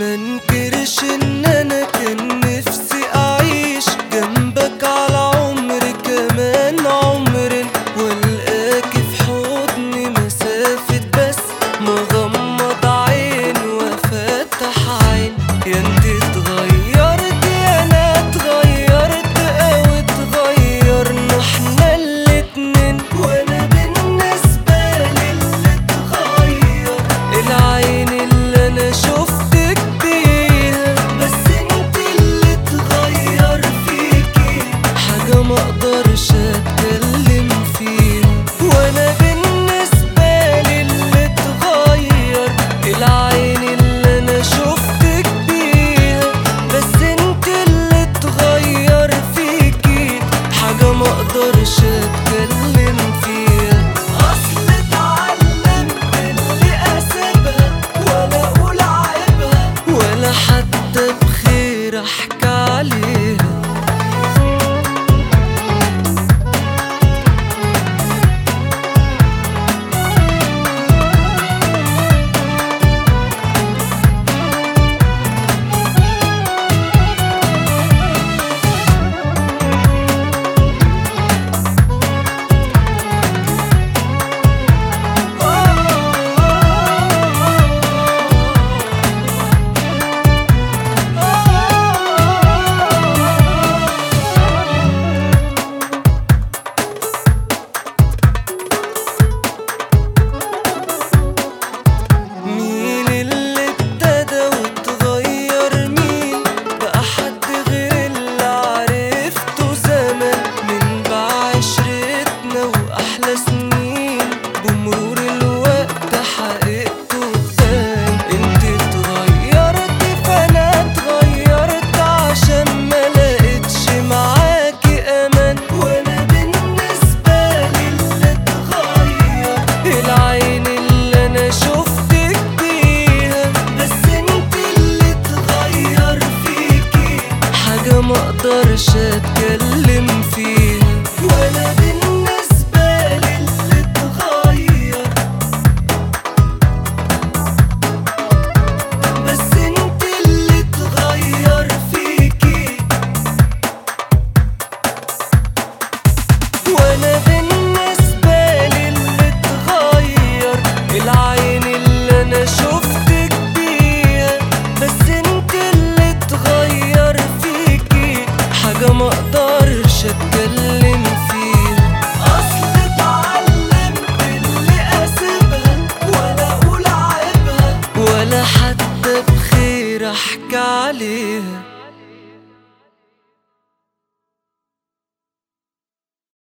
منكرش ان انا كان نفسي اعيش جنبك على عمر كمان عمر والقاك في حضني مسافة بس مغمض عين وفتح عين يا انت اتغيرت يا انا اتغيرت او اتغيرنا احنا الاتنين وانا بالنسبة لي اللي اتغير العين اللي انا شفتك بيها بس انت اللي اتغير فيكي حاجة ما اقدرش اتكلم فيها وانا بالنسبة لي اللي اتغير العين اللي انا شفتك بيها بس انت اللي اتغير فيكي حاجة ما اقدرش اتكلم فيها اصل اتعلمت اللي اسيبها ولا اقول عيبها ولا حتى بخير احكي عليها مين اللي ابتدى واتغير مين بقى حد غير اللي عرفته زمان من بعشرتنا واحلى سنين بمرور الوقت حقيقته تبان انت اتغيرت فانا اتغيرت عشان ما لقيتش معاكي امان وانا بالنسبه لي اللي اتغير العين اللي انا شفتك بيها بس انت اللي اتغير فيكي حاجة ما اقدرش اتكلم فيها وانا بالنسبة لي اللي اتغير بس انت اللي اتغير فيكي وانا بالنسبة لي اللي اتغير العين اللي انا شفتك بيها بس انت اللي اتغير فيكي حاجة ما اقدرش اتكلم فيها اصل اتعلمت اللي اسيبها ولا اقول عيبها ولا حتى بخير احكي عليها